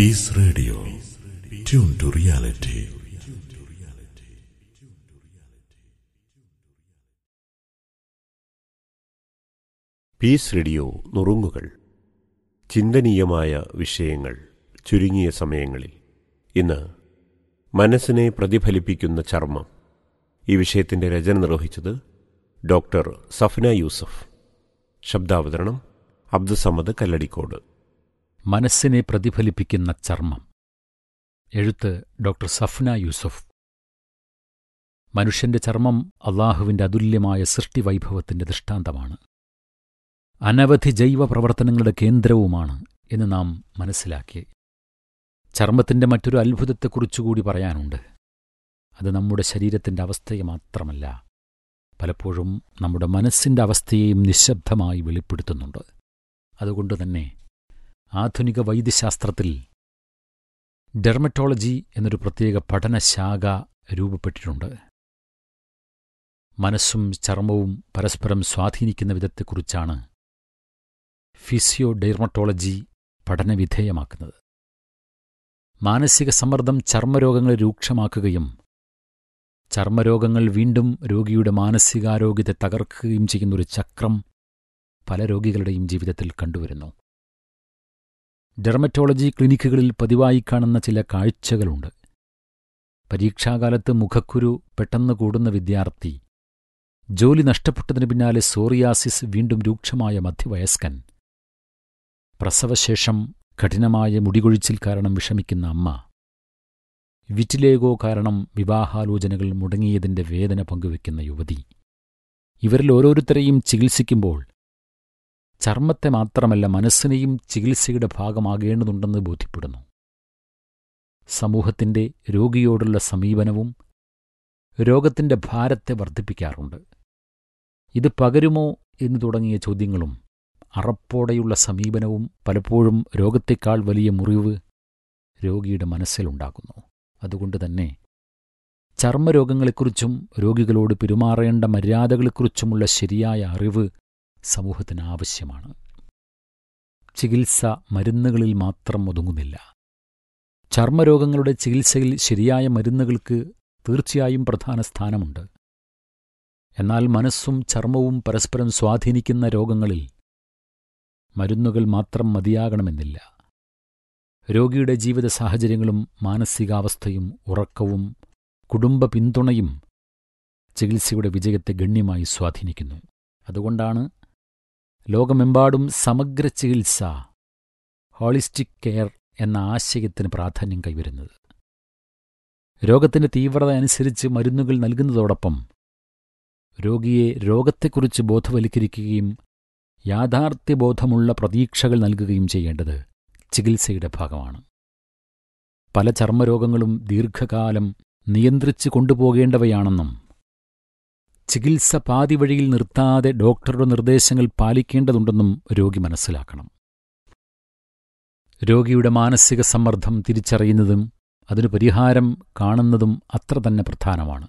piece Radio tune to reality Peace Radio നുറുങ്ങുകൾ ചിന്തനീയമായ വിഷയങ്ങൾ ചുരുങ്ങിയ സമയങ്ങളിൽ ഇന്ന് മനസ്സിനെ പ്രതിഫലിപ്പിക്കുന്ന ചർമ്മം ഈ വിഷയത്തിന്റെ രചന നിർവഹിച്ചത് ഡോക്ടർ സഫ്ന യൂസഫ് ശബ്ദാവതരണം അബ്ദുസമ്മദ് കല്ലടിക്കോട് മനസ്സിനെ പ്രതിഫലിപ്പിക്കുന്ന ചർമ്മം എഴുത്ത് ഡോക്ടർ സഫ്ന യൂസഫ് മനുഷ്യന്റെ ചർമ്മം അള്ളാഹുവിന്റെ അതുല്യമായ സൃഷ്ടിവൈഭവത്തിന്റെ ദൃഷ്ടാന്തമാണ് അനവധി ജൈവ പ്രവർത്തനങ്ങളുടെ കേന്ദ്രവുമാണ് എന്ന് നാം മനസ്സിലാക്കി ചർമ്മത്തിന്റെ മറ്റൊരു അത്ഭുതത്തെക്കുറിച്ചുകൂടി പറയാനുണ്ട് അത് നമ്മുടെ ശരീരത്തിന്റെ അവസ്ഥയെ മാത്രമല്ല പലപ്പോഴും നമ്മുടെ മനസ്സിന്റെ അവസ്ഥയെയും നിശബ്ദമായി വെളിപ്പെടുത്തുന്നുണ്ട് അതുകൊണ്ട് തന്നെ ആധുനിക വൈദ്യശാസ്ത്രത്തിൽ ഡെർമറ്റോളജി എന്നൊരു പ്രത്യേക പഠനശാഖ രൂപപ്പെട്ടിട്ടുണ്ട് മനസ്സും ചർമ്മവും പരസ്പരം സ്വാധീനിക്കുന്ന വിധത്തെക്കുറിച്ചാണ് ഫിസിയോ ഡെർമറ്റോളജി പഠനവിധേയമാക്കുന്നത് മാനസിക സമ്മർദ്ദം ചർമ്മരോഗങ്ങളെ രൂക്ഷമാക്കുകയും ചർമ്മരോഗങ്ങൾ വീണ്ടും രോഗിയുടെ മാനസികാരോഗ്യത്തെ തകർക്കുകയും ചെയ്യുന്നൊരു ചക്രം പല രോഗികളുടെയും ജീവിതത്തിൽ കണ്ടുവരുന്നു ഡെർമറ്റോളജി ക്ലിനിക്കുകളിൽ പതിവായി കാണുന്ന ചില കാഴ്ചകളുണ്ട് പരീക്ഷാകാലത്ത് മുഖക്കുരു പെട്ടെന്ന് കൂടുന്ന വിദ്യാർത്ഥി ജോലി നഷ്ടപ്പെട്ടതിന് പിന്നാലെ സോറിയാസിസ് വീണ്ടും രൂക്ഷമായ മധ്യവയസ്കൻ പ്രസവശേഷം കഠിനമായ മുടികൊഴിച്ചിൽ കാരണം വിഷമിക്കുന്ന അമ്മ വിറ്റിലേഗോ കാരണം വിവാഹാലോചനകൾ മുടങ്ങിയതിന്റെ വേദന പങ്കുവെക്കുന്ന യുവതി ഇവരിൽ ഓരോരുത്തരെയും ചികിത്സിക്കുമ്പോൾ ചർമ്മത്തെ മാത്രമല്ല മനസ്സിനെയും ചികിത്സയുടെ ഭാഗമാകേണ്ടതുണ്ടെന്ന് ബോധ്യപ്പെടുന്നു സമൂഹത്തിന്റെ രോഗിയോടുള്ള സമീപനവും രോഗത്തിന്റെ ഭാരത്തെ വർദ്ധിപ്പിക്കാറുണ്ട് ഇത് പകരുമോ എന്നു തുടങ്ങിയ ചോദ്യങ്ങളും അറപ്പോടെയുള്ള സമീപനവും പലപ്പോഴും രോഗത്തെക്കാൾ വലിയ മുറിവ് രോഗിയുടെ മനസ്സിലുണ്ടാക്കുന്നു അതുകൊണ്ട് തന്നെ ചർമ്മരോഗങ്ങളെക്കുറിച്ചും രോഗികളോട് പെരുമാറേണ്ട മര്യാദകളെക്കുറിച്ചുമുള്ള ശരിയായ അറിവ് സമൂഹത്തിന് ആവശ്യമാണ് ചികിത്സ മരുന്നുകളിൽ മാത്രം ഒതുങ്ങുന്നില്ല ചർമ്മരോഗങ്ങളുടെ ചികിത്സയിൽ ശരിയായ മരുന്നുകൾക്ക് തീർച്ചയായും പ്രധാന സ്ഥാനമുണ്ട് എന്നാൽ മനസ്സും ചർമ്മവും പരസ്പരം സ്വാധീനിക്കുന്ന രോഗങ്ങളിൽ മരുന്നുകൾ മാത്രം മതിയാകണമെന്നില്ല രോഗിയുടെ ജീവിത സാഹചര്യങ്ങളും മാനസികാവസ്ഥയും ഉറക്കവും കുടുംബ പിന്തുണയും ചികിത്സയുടെ വിജയത്തെ ഗണ്യമായി സ്വാധീനിക്കുന്നു അതുകൊണ്ടാണ് ലോകമെമ്പാടും സമഗ്ര ചികിത്സ ഹോളിസ്റ്റിക് കെയർ എന്ന ആശയത്തിന് പ്രാധാന്യം കൈവരുന്നത് രോഗത്തിന്റെ തീവ്രത അനുസരിച്ച് മരുന്നുകൾ നൽകുന്നതോടൊപ്പം രോഗിയെ രോഗത്തെക്കുറിച്ച് ബോധവൽക്കരിക്കുകയും യാഥാർത്ഥ്യബോധമുള്ള പ്രതീക്ഷകൾ നൽകുകയും ചെയ്യേണ്ടത് ചികിത്സയുടെ ഭാഗമാണ് പല ചർമ്മരോഗങ്ങളും ദീർഘകാലം നിയന്ത്രിച്ചു കൊണ്ടുപോകേണ്ടവയാണെന്നും ചികിത്സ പാതിവഴിയിൽ നിർത്താതെ ഡോക്ടറുടെ നിർദ്ദേശങ്ങൾ പാലിക്കേണ്ടതുണ്ടെന്നും രോഗി മനസ്സിലാക്കണം രോഗിയുടെ മാനസിക സമ്മർദ്ദം തിരിച്ചറിയുന്നതും അതിനു പരിഹാരം കാണുന്നതും അത്ര തന്നെ പ്രധാനമാണ്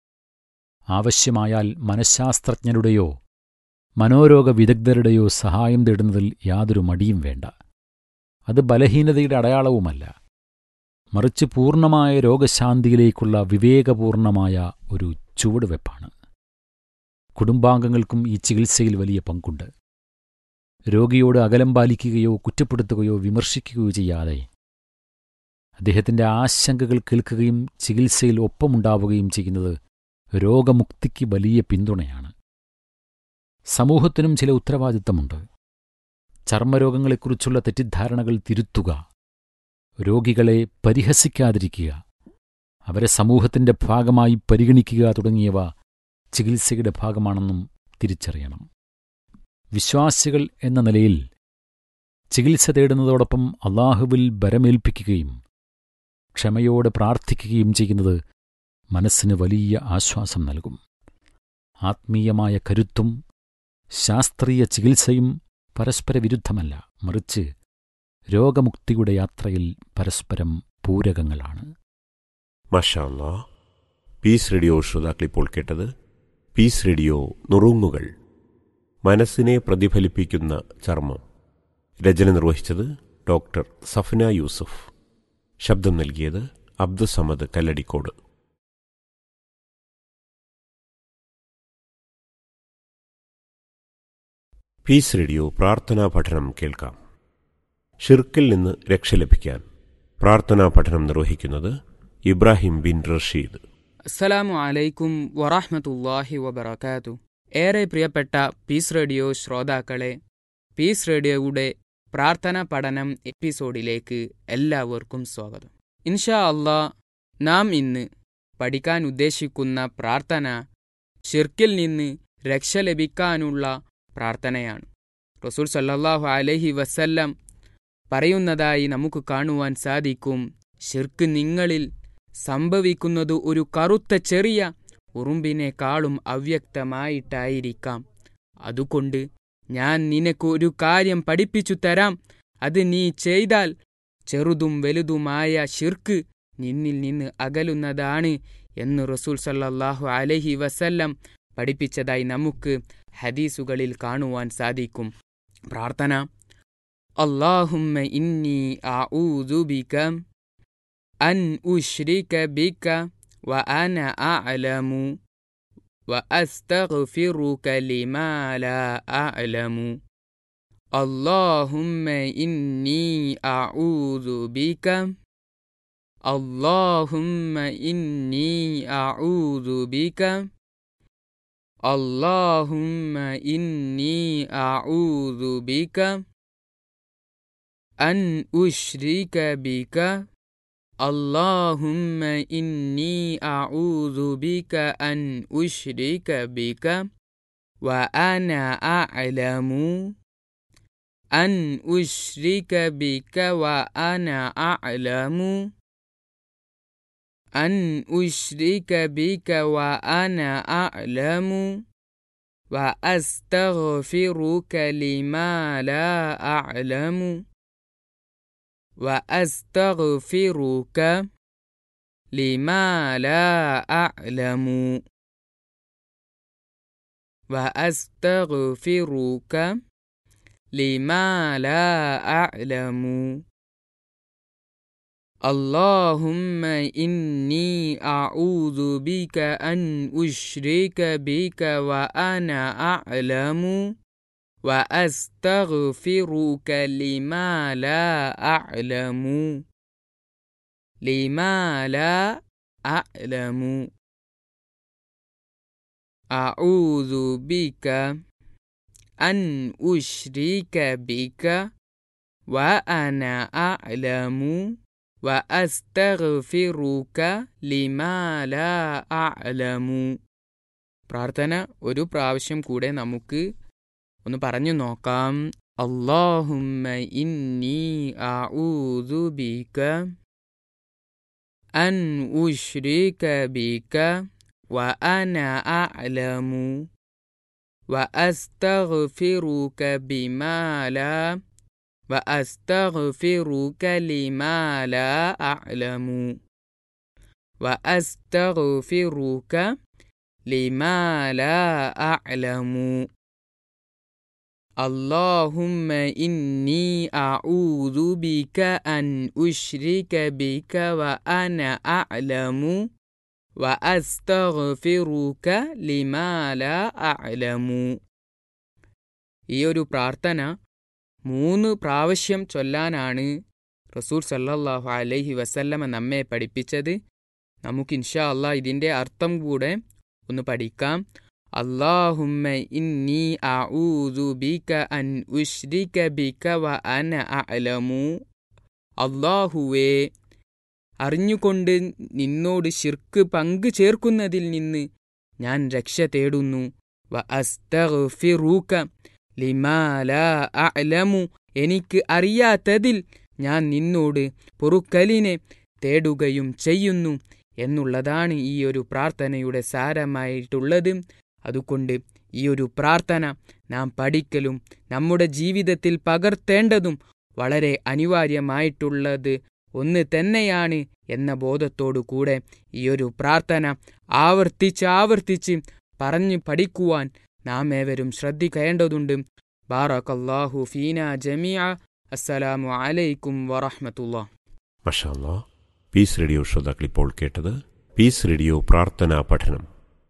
ആവശ്യമായാൽ മനഃശാസ്ത്രജ്ഞരുടെയോ മനോരോഗ വിദഗ്ധരുടെയോ സഹായം തേടുന്നതിൽ യാതൊരു മടിയും വേണ്ട അത് ബലഹീനതയുടെ അടയാളവുമല്ല മറിച്ച് പൂർണ്ണമായ രോഗശാന്തിയിലേക്കുള്ള വിവേകപൂർണമായ ഒരു ചുവടുവെപ്പാണ് കുടുംബാംഗങ്ങൾക്കും ഈ ചികിത്സയിൽ വലിയ പങ്കുണ്ട് രോഗിയോട് അകലം പാലിക്കുകയോ കുറ്റപ്പെടുത്തുകയോ വിമർശിക്കുകയോ ചെയ്യാതെ അദ്ദേഹത്തിന്റെ ആശങ്കകൾ കേൾക്കുകയും ചികിത്സയിൽ ഒപ്പമുണ്ടാവുകയും ചെയ്യുന്നത് രോഗമുക്തിക്ക് വലിയ പിന്തുണയാണ് സമൂഹത്തിനും ചില ഉത്തരവാദിത്തമുണ്ട് ചർമ്മരോഗങ്ങളെക്കുറിച്ചുള്ള തെറ്റിദ്ധാരണകൾ തിരുത്തുക രോഗികളെ പരിഹസിക്കാതിരിക്കുക അവരെ സമൂഹത്തിന്റെ ഭാഗമായി പരിഗണിക്കുക തുടങ്ങിയവ ചികിത്സയുടെ ഭാഗമാണെന്നും തിരിച്ചറിയണം വിശ്വാസികൾ എന്ന നിലയിൽ ചികിത്സ തേടുന്നതോടൊപ്പം അള്ളാഹുവിൽ ബരമേൽപ്പിക്കുകയും ക്ഷമയോടെ പ്രാർത്ഥിക്കുകയും ചെയ്യുന്നത് മനസ്സിന് വലിയ ആശ്വാസം നൽകും ആത്മീയമായ കരുത്തും ശാസ്ത്രീയ ചികിത്സയും പരസ്പര വിരുദ്ധമല്ല മറിച്ച് രോഗമുക്തിയുടെ യാത്രയിൽ പരസ്പരം പൂരകങ്ങളാണ് മഷാല്ല പീസ് റേഡിയോ ശ്രോതാക്കളിപ്പോൾ കേട്ടത് പീസ് റേഡിയോ നുറുങ്ങുകൾ മനസ്സിനെ പ്രതിഫലിപ്പിക്കുന്ന ചർമ്മം രചന നിർവഹിച്ചത് ഡോക്ടർ സഫ്ന യൂസഫ് ശബ്ദം നൽകിയത് അബ്ദുസമദ് കല്ലടിക്കോട് പീസ് റേഡിയോ പ്രാർത്ഥനാ പഠനം കേൾക്കാം ഷിർക്കിൽ നിന്ന് രക്ഷ ലഭിക്കാൻ പ്രാർത്ഥനാ പഠനം നിർവഹിക്കുന്നത് ഇബ്രാഹിം ബിൻ റഷീദ് അസ്സലാമു അലൈക്കും വറഹ്മത്തുള്ളാഹി വബറകാതു ഏറെ പ്രിയപ്പെട്ട പീസ് റേഡിയോ ശ്രോതാക്കളെ പീസ് റേഡിയോയുടെ പ്രാർത്ഥന പഠനം എപ്പിസോഡിലേക്ക് എല്ലാവർക്കും സ്വാഗതം ഇൻഷാ അള്ളാ നാം ഇന്ന് പഠിക്കാൻ ഉദ്ദേശിക്കുന്ന പ്രാർത്ഥന ഷിർക്കിൽ നിന്ന് രക്ഷ ലഭിക്കാനുള്ള പ്രാർത്ഥനയാണ് റസൂൽ സല്ലല്ലാഹു അലൈഹി വസല്ലം പറയുന്നതായി നമുക്ക് കാണുവാൻ സാധിക്കും ഷിർക്ക് നിങ്ങളിൽ സംഭവിക്കുന്നത് ഒരു കറുത്ത ചെറിയ ഉറുമ്പിനേക്കാളും അവ്യക്തമായിട്ടായിരിക്കാം അതുകൊണ്ട് ഞാൻ നിനക്ക് ഒരു കാര്യം പഠിപ്പിച്ചു തരാം അത് നീ ചെയ്താൽ ചെറുതും വലുതുമായ ഷിർക്ക് നിന്നിൽ നിന്ന് അകലുന്നതാണ് എന്ന് റസൂൽ സല്ലല്ലാഹു അലൈഹി വസല്ലം പഠിപ്പിച്ചതായി നമുക്ക് ഹദീസുകളിൽ കാണുവാൻ സാധിക്കും പ്രാർത്ഥന അള്ളാഹുമ്മ ഇന്നി അഊദു ബിക أن أشرك بك وأنا أعلم وأستغفرك لما لا أعلم اللهم إني أعوذ بك اللهم إني أعوذ بك اللهم إني أعوذ بك أن أشرك بك اللهم إني أعوذ بك أن أشرك بك وأنا أعلم أن أشرك بك وأنا أعلم أن أشرك بك وأنا أعلم وأستغفرك لما لا أعلم وأستغفرك لما لا أعلم وأستغفرك لما لا أعلم اللهم إني أعوذ بك أن أشرك بك وأنا أعلم وأستغفرك لما لا أعلم لما لا أعلم أعوذ بك أن أشرك بك وأنا أعلم وأستغفرك لما لا أعلم പ്രാർത്ഥന ഒരു പ്രാവശ്യം കൂടെ നമുക്ക് ഒന്ന് പറഞ്ഞു നോക്കാം അള്ളാഹുമ്മ ഇന്നി അഊദു ബിക അൻ ഉശ്രിക ബിക വഅന അഅലമു وأستغفرك بما لا وأستغفرك لما لا أعلم وأستغفرك لما لا أعلم اللهم إني أعوذ بك أن أشرك بك وأنا أعلم وأستغفرك لما لا أعلم ഈ ഒരു പ്രാർത്ഥന മൂന്ന് പ്രാവശ്യം ചൊല്ലാനാണ് റസൂൽ സല്ലല്ലാഹു അലൈഹി വസല്ലമ നമ്മെ പഠിപ്പിച്ചത് നമുക്ക് ഇൻഷാ അല്ലാ ഇതിൻ്റെ അർത്ഥം കൂടെ ഒന്ന് പഠിക്കാം അള്ളാഹുമ്മ ഇന്നി അഊദു ബിക അൻ ഉശ്രിക ബിക വ അന അഅലമു അള്ളാഹുവേ അറിഞ്ഞുകൊണ്ട് നിന്നോട് ശിർക്ക് പങ്കു ചേർക്കുന്നതിൽ നിന്ന് ഞാൻ രക്ഷ തേടുന്നു വ അസ്തഗ്ഫിറൂക ലിമാ ലാ അഅലമു എനിക്ക് അറിയാത്തതിൽ ഞാൻ നിന്നോട് പൊറുക്കലിനെ തേടുകയും ചെയ്യുന്നു എന്നുള്ളതാണ് ഈ ഒരു പ്രാർത്ഥനയുടെ സാരമായിട്ടുള്ളത് അതുകൊണ്ട് ഈ ഒരു പ്രാർത്ഥന നാം പഠിക്കലും നമ്മുടെ ജീവിതത്തിൽ പകർത്തേണ്ടതും വളരെ അനിവാര്യമായിട്ടുള്ളത് ഒന്ന് തന്നെയാണ് എന്ന ബോധത്തോടു കൂടെ ഈ ഒരു പ്രാർത്ഥന ആവർത്തിച്ച് ആവർത്തിച്ച് പറഞ്ഞു പഠിക്കുവാൻ നാം ഏവരും ശ്രദ്ധിക്കേണ്ടതുണ്ട് ബാറക്കല്ലാഹു ഫീന ജമിയ അസ്സലാമു അലൈക്കും വറഹ്മത്തുള്ളാഹ് മഷാല്ലാ പീസ് റേഡിയോ ശ്രോതാക്കൾ ഇപ്പോൾ കേട്ടത് പീസ് റേഡിയോ പ്രാർത്ഥനാ പഠനം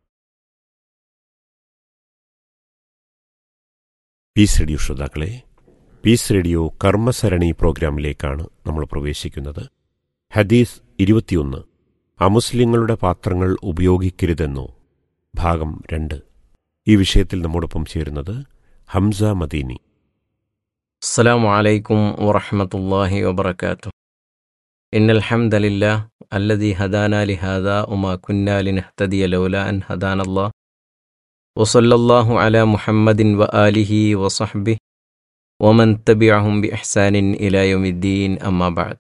പീസ് റേഡിയോ ശ്രോതാക്കളെ പീസ് റേഡിയോ കർമ്മസരണി പ്രോഗ്രാമിലേക്കാണ് നമ്മൾ പ്രവേശിക്കുന്നത് ഹദീസ് ഇരുപത്തിയൊന്ന് അമുസ്ലിങ്ങളുടെ പാത്രങ്ങൾ ഉപയോഗിക്കരുതെന്നോ ഭാഗം രണ്ട് ഈ വിഷയത്തിൽ നമ്മോടൊപ്പം ചേരുന്നത് ഹംസ മദീനി السلام عليكم ورحمة الله وبركاته إن الحمد لله الذي هدانا لهذا وما كنا لنهتدي لولا أن هدانا الله وصلى الله على محمد وآله وصحبه ومن تبعهم بإحسان إلى يوم الدين أما بعد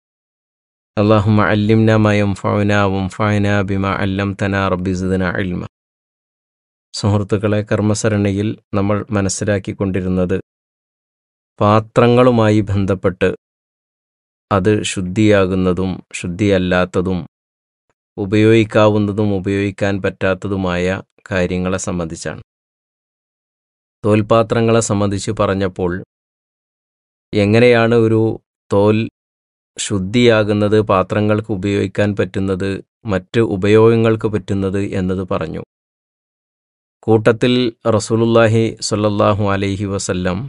اللهم علمنا ما ينفعنا وانفعنا بما علمتنا رب زدنا علما സുഹൃത്തുക്കളെ കർമ്മസരണിയിൽ നമ്മൾ മനസ്സിലാക്കിക്കൊണ്ടിരുന്നത് പാത്രങ്ങളുമായി ബന്ധപ്പെട്ട് അത് ശുദ്ധിയാകുന്നതും ശുദ്ധിയല്ലാത്തതും ഉപയോഗിക്കാവുന്നതും ഉപയോഗിക്കാൻ പറ്റാത്തതുമായ കാര്യങ്ങളെ സംബന്ധിച്ചാണ് തോൽപാത്രങ്ങളെ സംബന്ധിച്ച് പറഞ്ഞപ്പോൾ എങ്ങനെയാണ് ഒരു തോൽ ശുദ്ധിയാകുന്നത് പാത്രങ്ങൾക്ക് ഉപയോഗിക്കാൻ പറ്റുന്നത് മറ്റ് ഉപയോഗങ്ങൾക്ക് പറ്റുന്നത് എന്നത് പറഞ്ഞു കൂട്ടത്തിൽ റസൂലുല്ലാഹി സ്വല്ലല്ലാഹു അലൈഹി വസല്ലം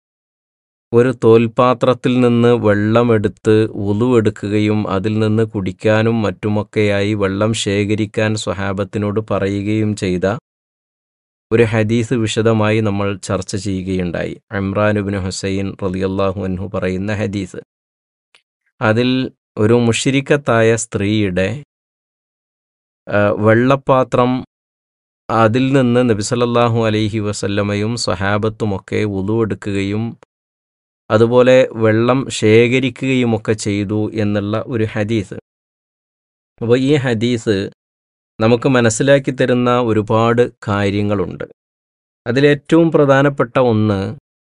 ഒരു തോൽപാത്രത്തിൽ നിന്ന് വെള്ളമെടുത്ത് ഉളുവെടുക്കുകയും അതിൽ നിന്ന് കുടിക്കാനും മറ്റുമൊക്കെയായി വെള്ളം ശേഖരിക്കാൻ സ്വഹാബത്തിനോട് പറയുകയും ചെയ്ത ഒരു ഹദീസ് വിശദമായി നമ്മൾ ചർച്ച ചെയ്യുകയുണ്ടായി ഇമ്രാനുബിൻ ഹുസൈൻ റളിയല്ലാഹു അൻഹു പറയുന്ന ഹദീസ് അതിൽ ഒരു മുഷിരിക്കത്തായ സ്ത്രീയുടെ വെള്ളപ്പാത്രം അതിൽ നിന്ന് നബിസലല്ലാഹു അലൈഹി വസല്ലമയും സ്വഹാബത്തുമൊക്കെ ഉളുവെടുക്കുകയും അതുപോലെ വെള്ളം ശേഖരിക്കുകയുമൊക്കെ ചെയ്തു എന്നുള്ള ഒരു ഹദീസ് അപ്പോൾ ഈ ഹദീസ് നമുക്ക് മനസ്സിലാക്കി തരുന്ന ഒരുപാട് കാര്യങ്ങളുണ്ട് അതിലേറ്റവും പ്രധാനപ്പെട്ട ഒന്ന്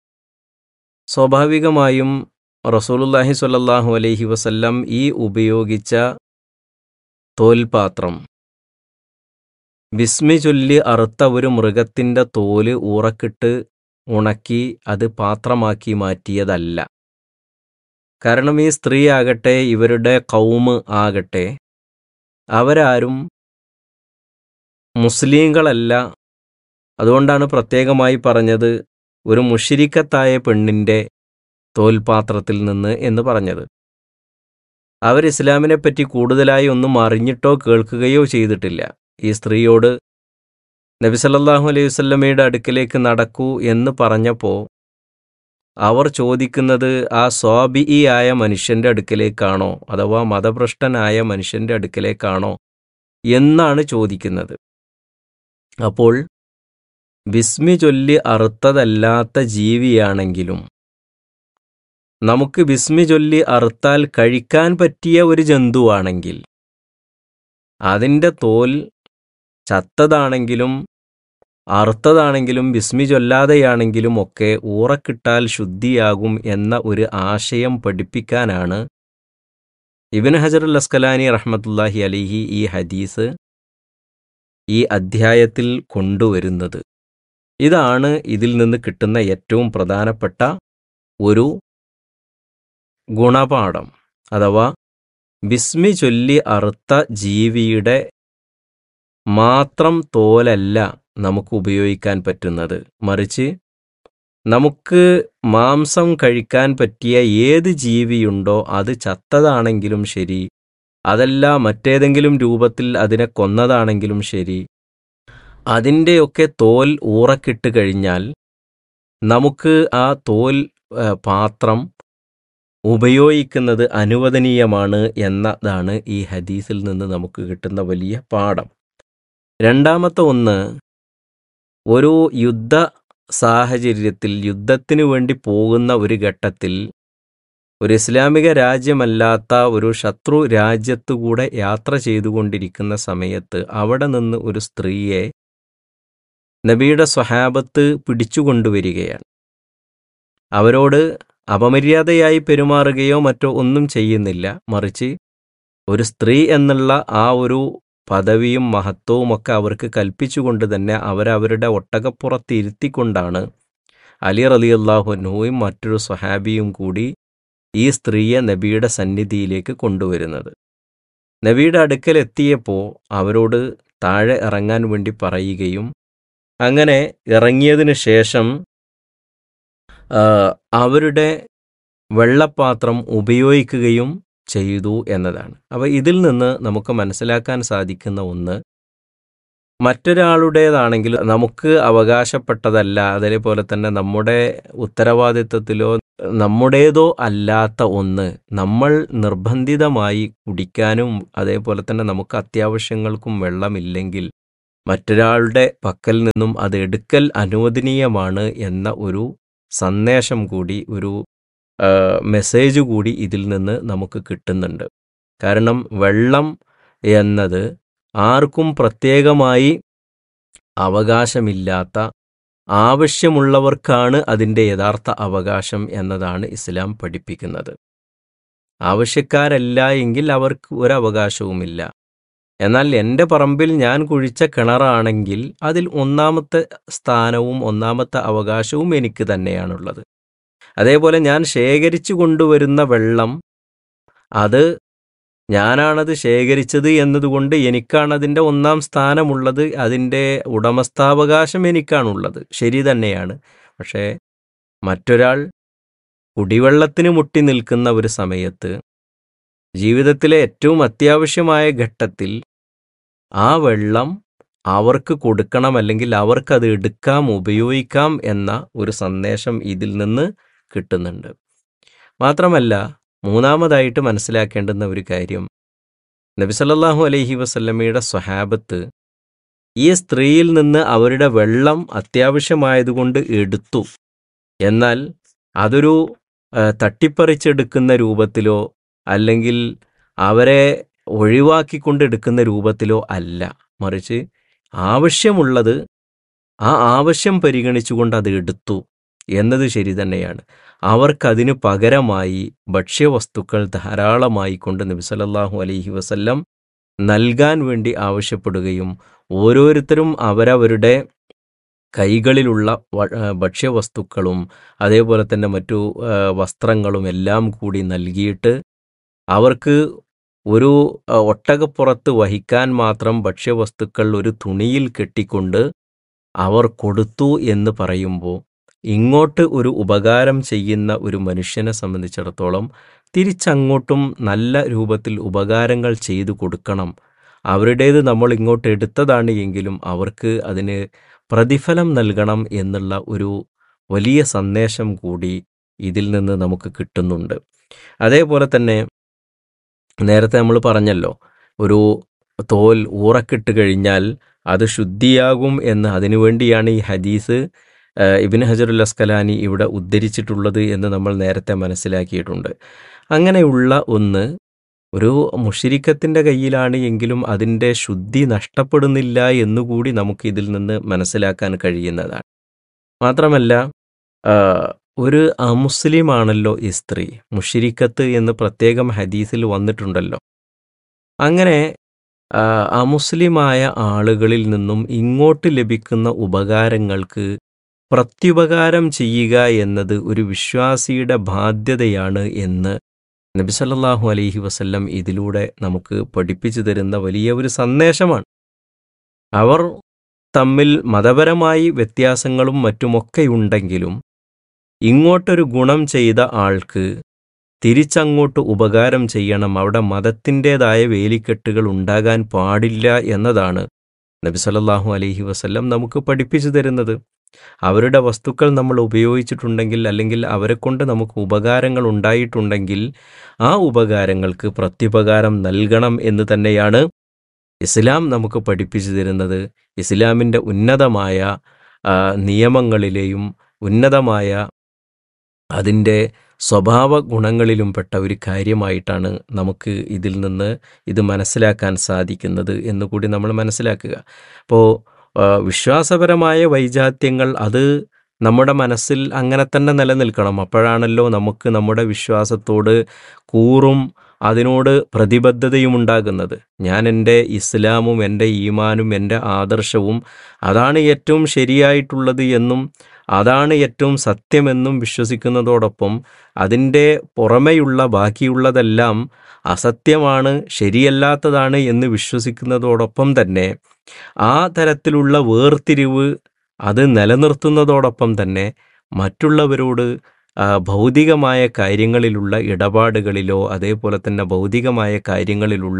സ്വാഭാവികമായും റസൂലുല്ലാഹി സ്വല്ലല്ലാഹു അലൈഹി വസല്ലം ഈ ഉപയോഗിച്ച തോൽപാത്രം വിസ്മി ചൊല്ലി അറുത്ത ഒരു മൃഗത്തിൻ്റെ തോല് ഊറക്കിട്ട് ഉണക്കി അത് പാത്രമാക്കി മാറ്റിയതല്ല കാരണം ഈ സ്ത്രീ ആകട്ടെ ഇവരുടെ കൗമ് ആകട്ടെ അവരാരും മുസ്ലിങ്ങളല്ല അതുകൊണ്ടാണ് പ്രത്യേകമായി പറഞ്ഞത് ഒരു മുഷിരിക്കത്തായ പെണ്ണിൻ്റെ തോൽപാത്രത്തിൽ നിന്ന് എന്ന് പറഞ്ഞത് അവർ ഇസ്ലാമിനെ പറ്റി കൂടുതലായി ഒന്നും അറിഞ്ഞിട്ടോ കേൾക്കുകയോ ചെയ്തിട്ടില്ല ഈ സ്ത്രീയോട് നബി സല്ലല്ലാഹു അലൈഹി വസല്ലമയുടെ അടുക്കലേക്ക് നടക്കൂ എന്ന് പറഞ്ഞപ്പോൾ അവർ ചോദിക്കുന്നത് ആ സ്വാബിഇ ആയ മനുഷ്യൻ്റെ അടുക്കലേക്കാണോ അഥവാ മതഭ്രഷ്ടനായ മനുഷ്യൻ്റെ അടുക്കലേക്കാണോ എന്നാണ് ചോദിക്കുന്നത് അപ്പോൾ വിസ്മി ചൊല്ലി അറുത്തതല്ലാത്ത ജീവിയാണെങ്കിലും നമുക്ക് വിസ്മി ചൊല്ലി അറുത്താൽ കഴിക്കാൻ പറ്റിയ ഒരു ജന്തുവാണെങ്കിൽ അതിൻ്റെ തോൽ ചത്തതാണെങ്കിലും അറുത്തതാണെങ്കിലും വിസ്മി ചൊല്ലാതെയാണെങ്കിലും ഒക്കെ ഊറക്കിട്ടാൽ ശുദ്ധിയാകും എന്ന ഒരു ആശയം പഠിപ്പിക്കാനാണ് ഇബിൻ ഹജറുൽ അസ്കലാനി റഹ്മത്തുല്ലാഹി അലിഹി ഈ ഹദീസ് ഈ അധ്യായത്തിൽ കൊണ്ടുവരുന്നത് ഇതാണ് ഇതിൽ നിന്ന് കിട്ടുന്ന ഏറ്റവും പ്രധാനപ്പെട്ട ഒരു ഗുണപാഠം അഥവാ വിസ്മി ചൊല്ലി അറുത്ത ജീവിയുടെ മാത്രം തോലല്ല നമുക്ക് ഉപയോഗിക്കാൻ പറ്റുന്നത് മറിച്ച് നമുക്ക് മാംസം കഴിക്കാൻ പറ്റിയ ഏത് ജീവിയുണ്ടോ അത് ചത്തതാണെങ്കിലും ശരി അതല്ല മറ്റേതെങ്കിലും രൂപത്തിൽ അതിനെ കൊന്നതാണെങ്കിലും ശരി അതിൻ്റെയൊക്കെ തോൽ ഊറക്കിട്ട് കഴിഞ്ഞാൽ നമുക്ക് ആ തോൽ പാത്രം ഉപയോഗിക്കുന്നത് അനുവദനീയമാണ് എന്നതാണ് ഈ ഹദീസിൽ നിന്ന് നമുക്ക് കിട്ടുന്ന വലിയ പാഠം രണ്ടാമത്തെ ഒന്ന് ഒരു യുദ്ധ സാഹചര്യത്തിൽ യുദ്ധത്തിന് വേണ്ടി പോകുന്ന ഒരു ഘട്ടത്തിൽ ഒരു ഇസ്ലാമിക രാജ്യമല്ലാത്ത ഒരു ശത്രു രാജ്യത്തുകൂടെ യാത്ര ചെയ്തുകൊണ്ടിരിക്കുന്ന സമയത്ത് അവിടെ നിന്ന് ഒരു സ്ത്രീയെ നബിയുടെ സ്വഹാബത്ത് പിടിച്ചുകൊണ്ടുവരികയാണ് അവരോട് അപമര്യാദയായി പെരുമാറുകയോ മറ്റോ ഒന്നും ചെയ്യുന്നില്ല മറിച്ച് ഒരു സ്ത്രീ എന്നുള്ള ആ ഒരു പദവിയും മഹത്വവുമൊക്കെ അവർക്ക് കൽപ്പിച്ചുകൊണ്ട് തന്നെ അവരവരുടെ ഒട്ടകപ്പുറത്ത് ഇരുത്തിക്കൊണ്ടാണ് അലി റലി അള്ളാഹുനുവും മറ്റൊരു സ്വഹാബിയും കൂടി ഈ സ്ത്രീയെ നബിയുടെ സന്നിധിയിലേക്ക് കൊണ്ടുവരുന്നത് നബിയുടെ അടുക്കൽ എത്തിയപ്പോൾ അവരോട് താഴെ ഇറങ്ങാൻ വേണ്ടി പറയുകയും അങ്ങനെ ഇറങ്ങിയതിന് ശേഷം ആ, അവരുടെ വെള്ളപ്പാത്രം ഉപയോഗിക്കുകയും ചെയ്തു എന്നതാണ് അപ്പോൾ ഇതിൽ നിന്ന് നമുക്ക് മനസ്സിലാക്കാൻ സാധിക്കുന്ന ഒന്ന് മറ്റൊരാളുടേതാണെങ്കിൽ നമുക്ക് അവകാശപ്പെട്ടതല്ല അതേപോലെ തന്നെ നമ്മുടെ ഉത്തരവാദിത്വത്തിലോ നമ്മുടേതോ അല്ലാത്ത ഒന്ന് നമ്മൾ നിർബന്ധിതമായി കുടിക്കാനും അതേപോലെ തന്നെ നമുക്ക് അത്യാവശ്യങ്ങൾക്കും വെള്ളമില്ലെങ്കിൽ മറ്റൊരാളുടെ പക്കൽ നിന്നും അത് എടുക്കൽ അനുവദനീയമാണ് എന്ന ഒരു സന്ദേശം കൂടി ഒരു ആ, മെസ്സേജ് കൂടി ഇതിൽ നിന്ന് നമുക്ക് കിട്ടുന്നുണ്ട് കാരണം വെള്ളം എന്നത് ആർക്കും പ്രത്യേകമായി അവകാശമില്ലാത്ത ആവശ്യമുള്ളവർക്കാണ് അതിൻ്റെ യഥാർത്ഥ അവകാശം എന്നതാണ് ഇസ്ലാം പഠിപ്പിക്കുന്നത് ആവശ്യക്കാരല്ല എങ്കിൽ അവർക്ക് ഒരവകാശവുമില്ല എന്നാൽ എൻ്റെ പറമ്പിൽ ഞാൻ കുഴിച്ച കിണറാണെങ്കിൽ അതിൽ ഒന്നാമത്തെ സ്ഥാനവും ഒന്നാമത്തെ അവകാശവും എനിക്ക് തന്നെയാണുള്ളത് അതേപോലെ ഞാൻ ശേഖരിച്ചു കൊണ്ടുവരുന്ന വെള്ളം അത് ഞാനാണത് ശേഖരിച്ചത് എന്നതുകൊണ്ട് എനിക്കാണതിൻ്റെ ഒന്നാം സ്ഥാനമുള്ളത് അതിൻ്റെ ഉടമസ്ഥാവകാശം എനിക്കാണുള്ളത് ശരി തന്നെയാണ് പക്ഷേ മറ്റൊരാൾ കുടിവെള്ളത്തിന് മുട്ടി നിൽക്കുന്ന ഒരു സമയത്ത് ജീവിതത്തിലെ ഏറ്റവും അത്യാവശ്യമായ ഘട്ടത്തിൽ ആ വെള്ളം അവർക്ക് കൊടുക്കണം അല്ലെങ്കിൽ അവർക്കത് എടുക്കാം ഉപയോഗിക്കാം എന്ന ഒരു സന്ദേശം ഇതിൽ നിന്ന് കിട്ടുന്നുണ്ട് മാത്രമല്ല മൂന്നാമതായിട്ട് മനസ്സിലാക്കേണ്ടുന്ന ഒരു കാര്യം നബിസല്ലാഹു അലൈഹി വസല്ലമയുടെ സ്വഹാബത്ത് ഈ സ്ത്രീയിൽ നിന്ന് അവരുടെ വെള്ളം അത്യാവശ്യമായതുകൊണ്ട് എടുത്തു എന്നാൽ അതൊരു ആ, തട്ടിപ്പറിച്ചെടുക്കുന്ന രൂപത്തിലോ അല്ലെങ്കിൽ അവരെ ഒഴിവാക്കിക്കൊണ്ടെടുക്കുന്ന രൂപത്തിലോ അല്ല മറിച്ച് ആവശ്യമുള്ളത് ആ ആവശ്യം പരിഗണിച്ചുകൊണ്ട് അത് എടുത്തു എന്നത് ശരി തന്നെയാണ് അവർക്കതിനു പകരമായി ഭക്ഷ്യവസ്തുക്കൾ ധാരാളമായി കൊണ്ട് നബിസലല്ലാഹു അലൈഹി വസല്ലം നൽകാൻ വേണ്ടി ആവശ്യപ്പെടുകയും ഓരോരുത്തരും അവരവരുടെ കൈകളിലുള്ള വ- ആ, ഭക്ഷ്യവസ്തുക്കളും അതേപോലെ തന്നെ മറ്റു ആ, വസ്ത്രങ്ങളും എല്ലാം കൂടി നൽകിയിട്ട് അവർക്ക് ഒരു ആ, ഒട്ടകപ്പുറത്ത് വഹിക്കാൻ മാത്രം ഭക്ഷ്യവസ്തുക്കൾ ഒരു തുണിയിൽ കെട്ടിക്കൊണ്ട് അവർ കൊടുത്തു എന്ന് പറയുമ്പോൾ ഇങ്ങോട്ട് ഒരു ഉപകാരം ചെയ്യുന്ന ഒരു മനുഷ്യനെ സംബന്ധിച്ചിടത്തോളം തിരിച്ചങ്ങോട്ടും നല്ല രൂപത്തിൽ ഉപകാരങ്ങൾ ചെയ്തു കൊടുക്കണം അവരുടേത് നമ്മൾ ഇങ്ങോട്ട് എടുത്തതാണ് എങ്കിലും അവർക്ക് അതിന് പ്രതിഫലം നൽകണം എന്നുള്ള ഒരു വലിയ സന്ദേശം കൂടി ഇതിൽ നിന്ന് നമുക്ക് കിട്ടുന്നുണ്ട് അതേപോലെ തന്നെ നേരത്തെ നമ്മൾ പറഞ്ഞല്ലോ ഒരു തോൽ ഊറക്കിട്ട് കഴിഞ്ഞാൽ അത് ശുദ്ധിയാകും എന്ന് അതിനുവേണ്ടിയാണ് ഈ ഹദീസ് ആ, ഇബിൻ ഹജറുൽ അസ്കലാനി ഇവിടെ ഉദ്ധരിച്ചിട്ടുള്ളത് എന്ന് നമ്മൾ നേരത്തെ മനസ്സിലാക്കിയിട്ടുണ്ട് അങ്ങനെയുള്ള ഒന്ന് ഒരു മുഷിരിക്കത്തിൻ്റെ കയ്യിലാണ് എങ്കിലും അതിൻ്റെ ശുദ്ധി നഷ്ടപ്പെടുന്നില്ല എന്നുകൂടി നമുക്ക് ഇതിൽ നിന്ന് മനസ്സിലാക്കാൻ കഴിയുന്നതാണ് മാത്രമല്ല ആ, ഒരു അമുസ്ലിമാണല്ലോ ഈ സ്ത്രീ മുഷിരിക്കത്ത് എന്ന് പ്രത്യേകം ഹദീസിൽ വന്നിട്ടുണ്ടല്ലോ അങ്ങനെ ആ, അമുസ്ലിമായ ആളുകളിൽ നിന്നും ഇങ്ങോട്ട് ലഭിക്കുന്ന ഉപകാരങ്ങൾക്ക് പ്രത്യുപകാരം ചെയ്യുക എന്നത് ഒരു വിശ്വാസിയുടെ ബാധ്യതയാണ് എന്ന് നബിസല്ലാഹു അലൈഹി വസല്ലം ഇതിലൂടെ നമുക്ക് പഠിപ്പിച്ചു തരുന്ന വലിയ ഒരു സന്ദേശമാണ് അവർ തമ്മിൽ മതപരമായി വ്യത്യാസങ്ങളും മറ്റുമൊക്കെയുണ്ടെങ്കിലും ഇങ്ങോട്ടൊരു ഗുണം ചെയ്ത ആൾക്ക് തിരിച്ചങ്ങോട്ട് ഉപകാരം ചെയ്യണം അവിടെ മതത്തിൻ്റെതായ വേലിക്കെട്ടുകൾ ഉണ്ടാകാൻ പാടില്ല എന്നതാണ് നബി സല്ലല്ലാഹു അലൈഹി വസല്ലം നമുക്ക് പഠിപ്പിച്ചു തരുന്നത് അവരുടെ വസ്തുക്കൾ നമ്മൾ ഉപയോഗിച്ചിട്ടുണ്ടെങ്കിൽ അല്ലെങ്കിൽ അവരെ കൊണ്ട് നമുക്ക് ഉപകാരങ്ങൾ ഉണ്ടായിട്ടുണ്ടെങ്കിൽ ആ ഉപകാരങ്ങൾക്ക് പ്രത്യുപകാരം നൽകണം എന്ന് തന്നെയാണ് ഇസ്ലാം നമുക്ക് പഠിപ്പിച്ചു തരുന്നത് ഇസ്ലാമിൻ്റെ ഉന്നതമായ ആ, നിയമങ്ങളിലെയും ഉന്നതമായ അതിൻ്റെ സ്വഭാവ ഗുണങ്ങളിലും പെട്ട ഒരു കാര്യമായിട്ടാണ് നമുക്ക് ഇതിൽ നിന്ന് ഇത് മനസ്സിലാക്കാൻ സാധിക്കുന്നത് എന്നുകൂടി നമ്മൾ മനസ്സിലാക്കുക അപ്പോൾ വിശ്വാസപരമായ വൈജാത്യങ്ങൾ അത് നമ്മുടെ മനസ്സിൽ അങ്ങനെ തന്നെ നിലനിൽക്കണം അപ്പോഴാണല്ലോ നമുക്ക് നമ്മുടെ വിശ്വാസത്തോട് കൂറും അതിനോട് പ്രതിബദ്ധതയും ഉണ്ടാകുന്നത് ഞാൻ എൻ്റെ ഇസ്ലാമും എൻ്റെ ഈമാനും എൻ്റെ ആദർശവും അതാണ് ഏറ്റവും ശരിയായിട്ടുള്ളത് എന്നും അതാണ് ഏറ്റവും സത്യമെന്നും വിശ്വസിക്കുന്നതോടൊപ്പം അതിൻ്റെ പുറമെയുള്ള ബാക്കിയുള്ളതെല്ലാം അസത്യമാണ് ശരിയല്ലാത്തതാണ് എന്ന് വിശ്വസിക്കുന്നതോടൊപ്പം തന്നെ ആ തരത്തിലുള്ള വേർതിരിവ് അത് നിലനിർത്തുന്നതോടൊപ്പം തന്നെ മറ്റുള്ളവരോട് ആ, ഭൗതികമായ കാര്യങ്ങളിലുള്ള ഇടപാടുകളിലോ അതേപോലെ തന്നെ ഭൗതികമായ കാര്യങ്ങളിലുള്ള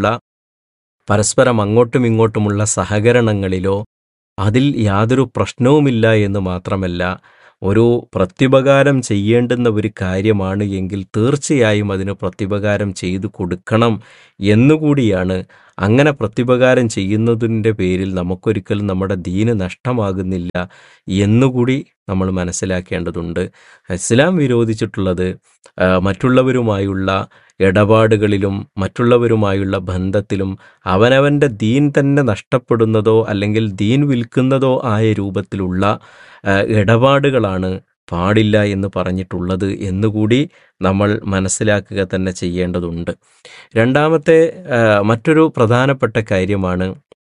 പരസ്പരം അങ്ങോട്ടും ഇങ്ങോട്ടുമുള്ള സഹകരണങ്ങളിലോ അതിൽ യാതൊരു പ്രശ്നവുമില്ല എന്ന് മാത്രമല്ല ഒരു പ്രത്യുപകാരം ചെയ്യേണ്ടുന്ന ഒരു കാര്യമാണ് എങ്കിൽ തീർച്ചയായും അതിന് പ്രത്യുപകാരം ചെയ്തു കൊടുക്കണം എന്നുകൂടിയാണ് അങ്ങനെ പ്രത്യുപകാരം ചെയ്യുന്നതിൻ്റെ പേരിൽ നമുക്കൊരിക്കലും നമ്മുടെ ദീന് നഷ്ടമാകുന്നില്ല എന്നുകൂടി നമ്മൾ മനസ്സിലാക്കേണ്ടതുണ്ട് ഇസ്ലാം വിരോധിച്ചിട്ടുള്ളത് ആ, മറ്റുള്ളവരുമായുള്ള ഇടപാടുകളിലും മറ്റുള്ളവരുമായുള്ള ബന്ധത്തിലും അവനവൻ്റെ ദീൻ തന്നെ നഷ്ടപ്പെടുന്നതോ അല്ലെങ്കിൽ ദീൻ വിൽക്കുന്നതോ ആയ രൂപത്തിലുള്ള ആ, ഇടപാടുകളാണ് പാടില്ല എന്ന് പറഞ്ഞിട്ടുള്ളത് എന്നുകൂടി നമ്മൾ മനസ്സിലാക്കുക തന്നെ ചെയ്യേണ്ടതുണ്ട് രണ്ടാമത്തെ ആ, മറ്റൊരു പ്രധാനപ്പെട്ട കാര്യമാണ്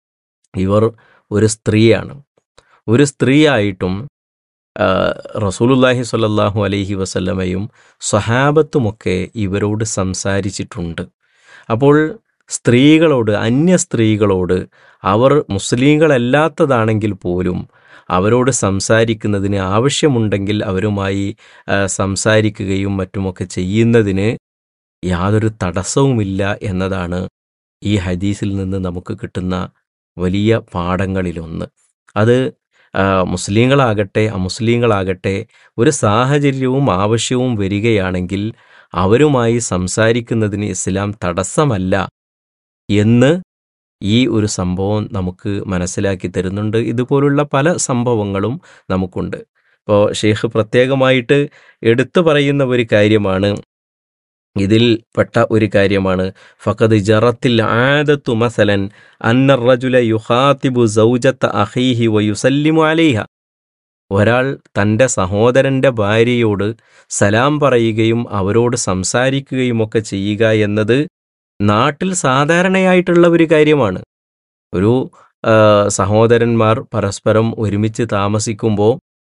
ഇവർ ഒരു സ്ത്രീയാണ് ഒരു സ്ത്രീയായിട്ടും ആ, റസൂലുള്ളാഹി സ്വല്ലല്ലാഹു അലൈഹി വസല്ലമയും സ്വഹാബത്തുമൊക്കെ ഇവരോട് സംസാരിച്ചിട്ടുണ്ട് അപ്പോൾ സ്ത്രീകളോട് അന്യ സ്ത്രീകളോട് അവർ മുസ്ലിങ്ങളല്ലാത്തതാണെങ്കിൽ പോലും അവരോട് സംസാരിക്കുന്നതിന് ആവശ്യമുണ്ടെങ്കിൽ അവരുമായി ആ, സംസാരിക്കുകയും മറ്റുമൊക്കെ ചെയ്യുന്നതിന് യാതൊരു തടസ്സവുമില്ല എന്നതാണ് ഈ ഹദീസിൽ നിന്ന് നമുക്ക് കിട്ടുന്ന വലിയ പാഠങ്ങളിലൊന്ന് അത് ആ, മുസ്ലിങ്ങളാകട്ടെ അമുസ്ലിങ്ങളാകട്ടെ ഒരു സാഹചര്യവും ആവശ്യവും വരികയാണെങ്കിൽ അവരുമായി സംസാരിക്കുന്നതിന് ഇസ്ലാം തടസ്സമല്ല എന്ന് ഈ ഒരു സംഭവം നമുക്ക് മനസ്സിലാക്കി തരുന്നുണ്ട് ഇതുപോലുള്ള പല സംഭവങ്ങളും നമുക്കുണ്ട് ഇപ്പോൾ ഷെയ്ഖ് പ്രത്യേകമായിട്ട് എടുത്തു പറയുന്ന ഒരു കാര്യമാണ് ഇതിൽ പെട്ട ഒരു കാര്യമാണ് ഫഖദ് ജറത്തിൽ ആദത്തു മസലൻ അന്ന റജുല യുഹാത്തിബു സൗജത്ത അഹീഹി വയുസല്ലിമു അലൈഹ ഒരാൾ തൻ്റെ സഹോദരൻ്റെ ഭാര്യയോട് സലാം പറയുകയും അവരോട് സംസാരിക്കുകയുമൊക്കെ ചെയ്യുക എന്നത് നാട്ടിൽ സാധാരണയായിട്ടുള്ള ഒരു കാര്യമാണ് ഒരു ആ, സഹോദരന്മാർ പരസ്പരം ഒരുമിച്ച് താമസിക്കുമ്പോൾ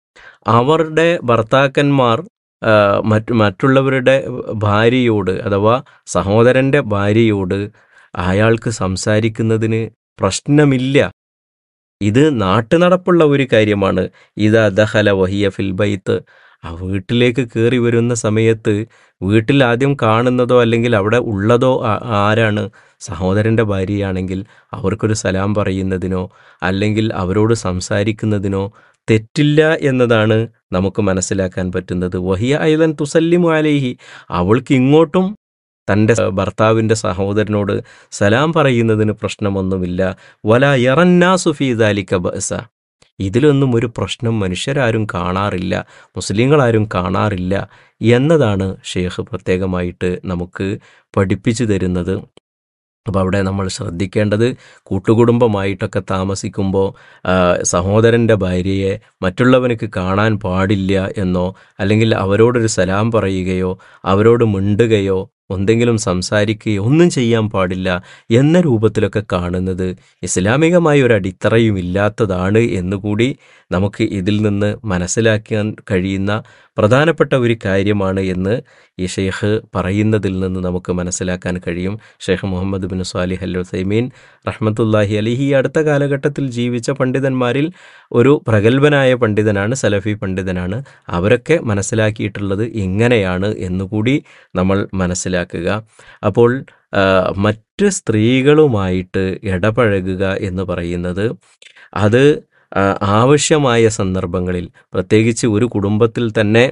അവരുടെ ഭർത്താക്കന്മാർ ആ, മറ്റ് മറ്റുള്ളവരുടെ ഭാര്യയോട് അഥവാ സഹോദരൻ്റെ ഭാര്യയോട് അയാൾക്ക് സംസാരിക്കുന്നതിന് പ്രശ്നമില്ല ഇത് നാട്ടുനടപ്പുള്ള ഒരു കാര്യമാണ് ഇതാ ദഹല വഹിയ ഫിൽ ബൈത്ത് ആ വീട്ടിലേക്ക് കയറി വരുന്ന സമയത്ത് വീട്ടിൽ ആദ്യം കാണുന്നതോ അല്ലെങ്കിൽ അവിടെ ഉള്ളതോ ആ- ആരാണ് സഹോദരൻ്റെ ഭാര്യയാണെങ്കിൽ അവർക്കൊരു സലാം പറയുന്നതിനോ അല്ലെങ്കിൽ അവരോട് സംസാരിക്കുന്നതിനോ തെറ്റില്ല എന്നതാണ് നമുക്ക് മനസ്സിലാക്കാൻ പറ്റുന്നത് വഹിയ ഐലൻ തുസല്ലിമു അലൈഹി അവൾക്ക് ഇങ്ങോട്ടും തൻ്റെ ഭർത്താവിൻ്റെ സഹോദരനോട് സലാം പറയുന്നതിന് പ്രശ്നമൊന്നുമില്ല വല യറന്നാസുഫീദാലിക്ക ബസ ഇതിലൊന്നും ഒരു പ്രശ്നം മനുഷ്യരാരും കാണാറില്ല മുസ്ലിങ്ങളാരും കാണാറില്ല എന്നതാണ് ഷെയ്ഖ് പ്രത്യേകമായിട്ട് നമുക്ക് പഠിപ്പിച്ചു തരുന്നത് അപ്പോൾ അവിടെ നമ്മൾ ശ്രദ്ധിക്കേണ്ടത് കൂട്ടുകുടുംബമായിട്ടൊക്കെ താമസിക്കുമ്പോൾ സഹോദരൻ്റെ ഭാര്യയെ മറ്റുള്ളവനക്ക് കാണാൻ പാടില്ല എന്നോ അല്ലെങ്കിൽ അവരോടൊരു സലാം പറയുകയോ അവരോട് മിണ്ടുകയോ എന്തെങ്കിലും സംസാരിക്കുകയോ ഒന്നും ചെയ്യാൻ പാടില്ല എന്ന രൂപത്തിലൊക്കെ കാണുന്നത് ഇസ്ലാമികമായ ഒരു അടിത്തറയും ഇല്ലാത്തതാണ് എന്നുകൂടി നമുക്ക് ഇതിൽ നിന്ന് മനസ്സിലാക്കാൻ കഴിയുന്ന പ്രധാനപ്പെട്ട ഒരു കാര്യമാണ് എന്ന് ഈ ഷെയ്ഖ് പറയുന്നതിൽ നിന്ന് നമുക്ക് മനസ്സിലാക്കാൻ കഴിയും Sheikh Muhammad bin Salih al Uthaymeen റഹ്മത്തുല്ലാഹി അലിഹി ഈ അടുത്ത കാലഘട്ടത്തിൽ ജീവിച്ച പണ്ഡിതന്മാരിൽ ഒരു പ്രഗത്ഭനായ പണ്ഡിതനാണ് സലഫി പണ്ഡിതനാണ് അവരൊക്കെ മനസ്സിലാക്കിയിട്ടുള്ളത് ഇങ്ങനെയാണ് എന്നുകൂടി നമ്മൾ മനസ്സിലാക്കുക അപ്പോൾ ആ, മറ്റ് സ്ത്രീകളുമായിട്ട് ഇടപഴകുക എന്ന് പറയുന്നത് അത് ആ, ആവശ്യമായ സന്ദർഭങ്ങളിൽ പ്രത്യേകിച്ച് ഒരു കുടുംബത്തിൽ തന്നെ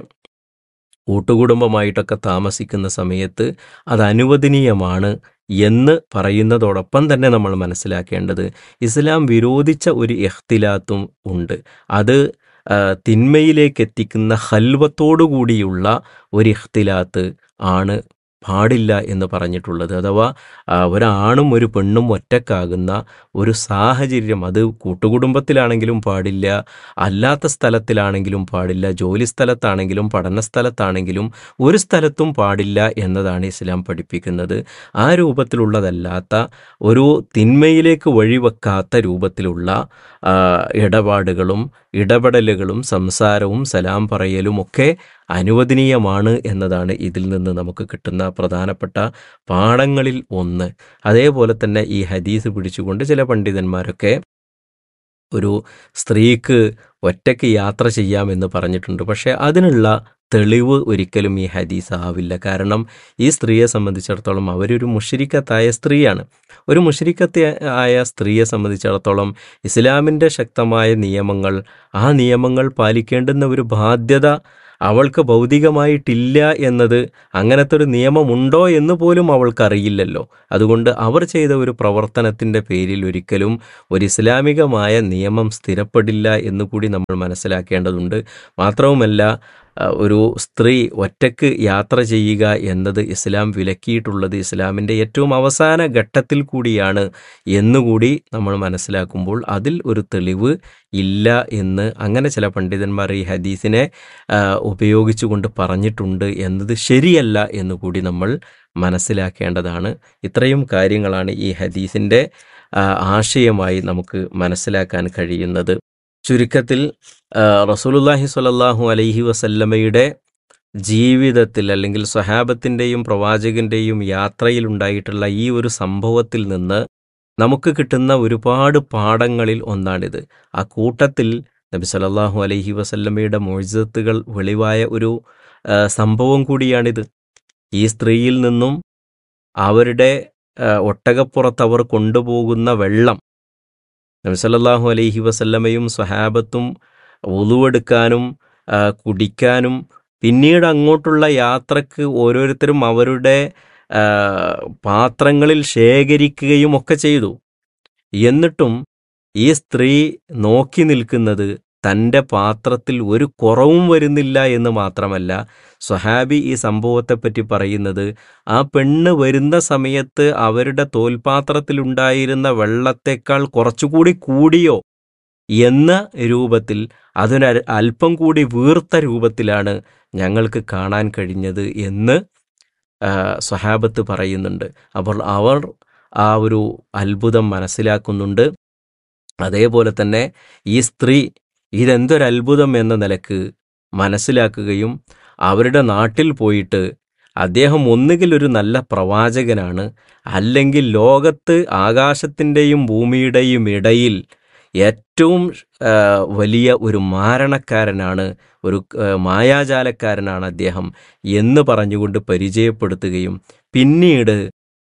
കൂട്ടുകുടുംബമായിട്ടൊക്കെ താമസിക്കുന്ന സമയത്ത് അത് അനുവദനീയമാണ് എന്ന് പറയുന്നതോടൊപ്പം തന്നെ നമ്മൾ മനസ്സിലാക്കേണ്ടത് ഇസ്ലാം വിരോധിച്ച ഒരു എഖ്തിലാത്തും ഉണ്ട് അത് ആ, തിന്മയിലേക്ക് എത്തിക്കുന്ന ഹൽവത്തോടു കൂടിയുള്ള ഒരു ഇഖ്തിലാത്ത് ആണ് പാടില്ല എന്ന് പറഞ്ഞിട്ടുള്ളത് അഥവാ ആ, ഒരാണും ഒരു പെണ്ണും ഒറ്റക്കാകുന്ന ഒരു സാഹചര്യം അത് കൂട്ടുകുടുംബത്തിലാണെങ്കിലും പാടില്ല അല്ലാത്ത സ്ഥലത്തിലാണെങ്കിലും പാടില്ല ജോലി സ്ഥലത്താണെങ്കിലും പഠന സ്ഥലത്താണെങ്കിലും ഒരു സ്ഥലത്തും പാടില്ല എന്നതാണ് ഇസ്ലാം പഠിപ്പിക്കുന്നത് ആ രൂപത്തിലുള്ളതല്ലാത്ത ഒരു തിന്മയിലേക്ക് വഴിവെക്കാത്ത രൂപത്തിലുള്ള ആ, ഇടപാടുകളും ഇടപെടലുകളും സംസാരവും സലാം പറയലും ഒക്കെ അനുവദനീയമാണ് എന്നതാണ് ഇതിൽ നിന്ന് നമുക്ക് കിട്ടുന്ന പ്രധാനപ്പെട്ട പാഠങ്ങളിൽ ഒന്ന് അതേപോലെ തന്നെ ഈ ഹദീസ് പിടിച്ചുകൊണ്ട് ചില പണ്ഡിതന്മാരൊക്കെ ഒരു സ്ത്രീക്ക് ഒറ്റയ്ക്ക് യാത്ര ചെയ്യാമെന്ന് പറഞ്ഞിട്ടുണ്ട് പക്ഷേ അതിനുള്ള തെളിവ് ഒരിക്കലും ഈ ഹദീസ് ആവില്ല കാരണം ഈ സ്ത്രീയെ സംബന്ധിച്ചിടത്തോളം അവരൊരു മുഷരിക്കത്തായ സ്ത്രീയാണ് ഒരു മുഷരിക്കത്തെ ആയ സ്ത്രീയെ സംബന്ധിച്ചിടത്തോളം ഇസ്ലാമിൻ്റെ ശക്തമായ നിയമങ്ങൾ ആ നിയമങ്ങൾ പാലിക്കേണ്ടുന്ന ഒരു ബാധ്യത അവൾക്ക് ഭൗതികമായിട്ടില്ല എന്നത് അങ്ങനത്തെ ഒരു നിയമമുണ്ടോ എന്ന് പോലും അവൾക്കറിയില്ലല്ലോ അതുകൊണ്ട് അവർ ചെയ്ത ഒരു പ്രവർത്തനത്തിൻ്റെ പേരിൽ ഒരിക്കലും ഒരു ഇസ്ലാമികമായ നിയമം സ്ഥിരപ്പെടില്ല എന്ന് കൂടി നമ്മൾ മനസ്സിലാക്കേണ്ടതുണ്ട് മാത്രവുമല്ല അഹ് ഒരു സ്ത്രീ ഒറ്റയ്ക്ക് യാത്ര ചെയ്യുക എന്നത് ഇസ്ലാം വിലക്കിയിട്ടുള്ളത് ഇസ്ലാമിൻ്റെ ഏറ്റവും അവസാന ഘട്ടത്തിൽ കൂടിയാണ് എന്നുകൂടി നമ്മൾ മനസ്സിലാക്കുമ്പോൾ അതിൽ ഒരു തെളിവ് ഇല്ല എന്ന് അങ്ങനെ ചില പണ്ഡിതന്മാർ ഈ ഹദീസിനെ ആഹ് ഉപയോഗിച്ചുകൊണ്ട് പറഞ്ഞിട്ടുണ്ട് എന്നത് ശരിയല്ല എന്ന് കൂടി നമ്മൾ മനസ്സിലാക്കേണ്ടതാണ് ഇത്രയും കാര്യങ്ങളാണ് ഈ ഹദീസിൻ്റെ ആഹ് ആശയമായി നമുക്ക് മനസ്സിലാക്കാൻ കഴിയുന്നത് ചുരുക്കത്തിൽ ആഹ് റസൂലുള്ളാഹി സ്വല്ലല്ലാഹു അലൈഹി വസല്ലമയുടെ ജീവിതത്തിൽ അല്ലെങ്കിൽ സ്വഹാബത്തിൻ്റെയും പ്രവാചകന്റെയും യാത്രയിൽ ഉണ്ടായിട്ടുള്ള ഈ ഒരു സംഭവത്തിൽ നിന്ന് നമുക്ക് കിട്ടുന്ന ഒരുപാട് പാഠങ്ങളിൽ ഒന്നാണിത് ആ കൂട്ടത്തിൽ നബി സല്ലല്ലാഹു അലൈഹി വസല്ലമയുടെ മോഴ്സത്തുകൾ വെളിവായ ഒരു ആ, സംഭവം കൂടിയാണിത് ഈ സ്ത്രീയിൽ നിന്നും അവരുടെ ആ, ഒട്ടകപ്പുറത്ത് അവർ കൊണ്ടുപോകുന്ന വെള്ളം നബി സല്ലല്ലാഹു അലൈഹി വസല്ലമയും സ്വഹാബത്തും ഉളുവെടുക്കാനും ആ, കുടിക്കാനും പിന്നീട് അങ്ങോട്ടുള്ള യാത്രക്ക് ഓരോരുത്തരും അവരുടെ ആ, പാത്രങ്ങളിൽ ശേഖരിക്കുകയും ഒക്കെ ചെയ്തു എന്നിട്ടും ഈ സ്ത്രീ നോക്കി നിൽക്കുന്നത് തൻ്റെ പാത്രത്തിൽ ഒരു കുറവും വരുന്നില്ല എന്ന് മാത്രമല്ല സ്വഹാബി ഈ സംഭവത്തെപ്പറ്റി പറയുന്നത് ആ പെണ്ണ് വരുന്ന സമയത്ത് അവരുടെ തോൽപാത്രത്തിലുണ്ടായിരുന്ന വെള്ളത്തേക്കാൾ കുറച്ചുകൂടി കൂടിയോ എന്ന രൂപത്തിൽ അതിന് അല്പം കൂടി വീർത്ത രൂപത്തിലാണ് ഞങ്ങൾക്ക് കാണാൻ കഴിഞ്ഞത് എന്ന് ആ, സ്വഹാബത്ത് പറയുന്നുണ്ട് അപ്പോൾ അവർ ആ ഒരു അത്ഭുതം മനസ്സിലാക്കുന്നുണ്ട് അതേപോലെ തന്നെ ഈ സ്ത്രീ ഇതെന്തൊരു അത്ഭുതം എന്ന നിലക്ക് മനസ്സിലാക്കുകയും അവരുടെ നാട്ടിൽ പോയിട്ട് അദ്ദേഹം ഒന്നുകിൽ ഒരു നല്ല പ്രവാചകനാണ് അല്ലെങ്കിൽ ലോകത്ത് ആകാശത്തിൻ്റെയും ഭൂമിയുടെയും ഇടയിൽ ഏറ്റവും ആ, വലിയ ഒരു മാരണക്കാരനാണ് ഒരു ആ, മായാജാലക്കാരനാണ് അദ്ദേഹം എന്ന് പറഞ്ഞുകൊണ്ട് പരിചയപ്പെടുത്തുകയും പിന്നീട്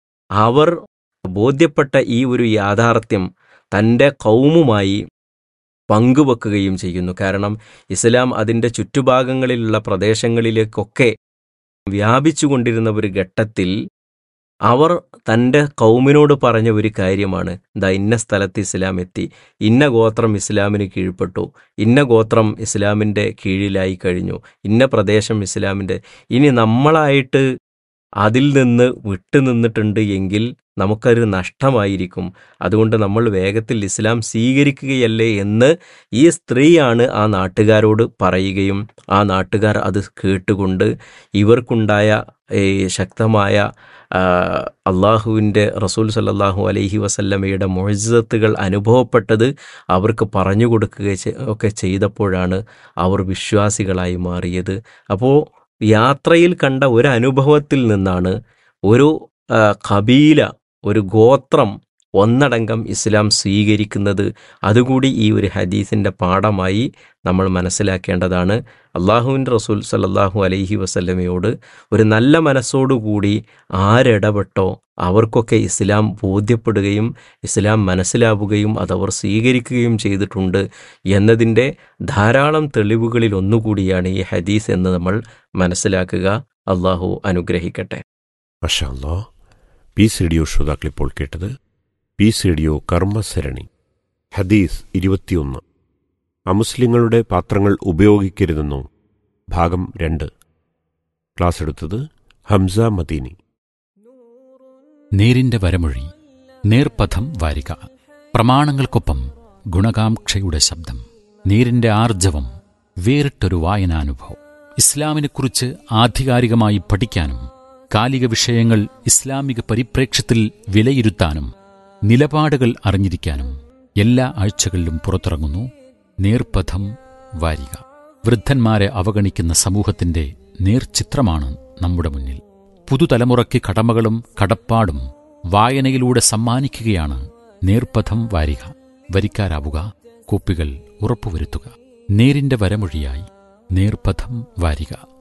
അവർ ബോധ്യപ്പെട്ട ഈ ഒരു യാഥാർത്ഥ്യം തൻ്റെ കൗമുമായി പങ്കുവെക്കുകയും ചെയ്യുന്നു കാരണം ഇസ്ലാം അതിൻ്റെ ചുറ്റുഭാഗങ്ങളിലുള്ള പ്രദേശങ്ങളിലേക്കൊക്കെ വ്യാപിച്ചുകൊണ്ടിരുന്ന ഒരു ഘട്ടത്തിൽ അവർ തൻ്റെ കൗമിനോട് പറഞ്ഞ ഒരു കാര്യമാണ് ദാ ഇന്ന സ്ഥലത്ത് ഇസ്ലാം എത്തി ഇന്ന ഗോത്രം ഇസ്ലാമിന് കീഴ്പ്പെട്ടു ഇന്ന ഗോത്രം ഇസ്ലാമിൻ്റെ കീഴിലായി കഴിഞ്ഞു ഇന്ന പ്രദേശം ഇസ്ലാമിൻ്റെ ഇനി നമ്മളായിട്ട് അതിൽ നിന്ന് വിട്ടു നിന്നിട്ടുണ്ട് എങ്കിൽ നമുക്കൊരു നഷ്ടമായിരിക്കും അതുകൊണ്ട് നമ്മൾ വേഗത്തിൽ ഇസ്ലാം സ്വീകരിക്കുകയല്ലേ എന്ന് ഈ സ്ത്രീയാണ് ആ നാട്ടുകാരോട് പറയുകയും ആ നാട്ടുകാർ അത് കേട്ടുകൊണ്ട് ഇവർക്കുണ്ടായ ഈ ശക്തമായ ആ, അള്ളാഹുവിൻ്റെ റസൂൽ സല്ലല്ലാഹു അലൈഹി വസല്ലമയുടെ മൊഴിസത്തുകൾ അനുഭവപ്പെട്ടത് അവർക്ക് പറഞ്ഞു കൊടുക്കുക ചെ- ഒക്കെ ചെയ്തപ്പോഴാണ് അവർ വിശ്വാസികളായി മാറിയത് അപ്പോൾ യാത്രയിൽ കണ്ട ഒരു അനുഭവത്തിൽ നിന്നാണ് ഒരു ആ, കബീല ഒരു ഗോത്രം ഒന്നടങ്കം ഇസ്ലാം സ്വീകരിക്കുന്നത് അതുകൂടി ഈ ഒരു ഹദീസിൻ്റെ പാഠമായി നമ്മൾ മനസ്സിലാക്കേണ്ടതാണ് അള്ളാഹുവിൻ്റെ റസൂൽ സല്ലല്ലാഹു അലൈഹി വസല്ലമയോട് ഒരു നല്ല മനസ്സോടുകൂടി ആരിടപെട്ടോ അവർക്കൊക്കെ ഇസ്ലാം ബോധ്യപ്പെടുകയും ഇസ്ലാം മനസ്സിലാവുകയും അതവർ സ്വീകരിക്കുകയും ചെയ്തിട്ടുണ്ട് എന്നതിൻ്റെ ധാരാളം തെളിവുകളിൽ ഒന്നുകൂടിയാണ് ഈ ഹദീസ് എന്ന് നമ്മൾ മനസ്സിലാക്കുക അള്ളാഹു അനുഗ്രഹിക്കട്ടെ മഷാല്ലോ പീസ് റേഡിയോ ശ്രോതാക്കളിപ്പോൾ കേട്ടത് പീസ് റേഡിയോ കർമ്മസരണി ഹദീസ് ഇരുപത്തിയൊന്ന് അമുസ്ലിങ്ങളുടെ പാത്രങ്ങൾ ഉപയോഗിക്കരുതെന്നോ ഭാഗം രണ്ട് ക്ലാസ് എടുത്തത് ഹംസ മദീനി നേരിന്റെ വരമൊഴി നേർപഥം വാരിക പ്രമാണങ്ങൾക്കൊപ്പം ഗുണകാംക്ഷയുടെ ശബ്ദം നേരിന്റെ ആർജവം വേറിട്ടൊരു വായനാനുഭവം ഇസ്ലാമിനെക്കുറിച്ച് ആധികാരികമായി പഠിക്കാനും കാലിക വിഷയങ്ങൾ ഇസ്ലാമിക പരിപ്രേക്ഷ്യത്തിൽ വിലയിരുത്താനും നിലപാടുകൾ അറിഞ്ഞിരിക്കാനും എല്ലാ ആഴ്ചകളിലും പുറത്തിറങ്ങുന്നു നേർപഥം വാരിക വൃദ്ധന്മാരെ അവഗണിക്കുന്ന സമൂഹത്തിന്റെ നേർചിത്രമാണ് നമ്മുടെ മുന്നിൽ പുതുതലമുറയ്ക്ക് കടമകളും കടപ്പാടും വായനയിലൂടെ സമ്മാനിക്കുകയാണ് നേർപഥം വാരിക വരിക്കാരാവുക കോപ്പികൾ ഉറപ്പുവരുത്തുക നേരിന്റെ വരമൊഴിയായി നേർപഥം വാരിക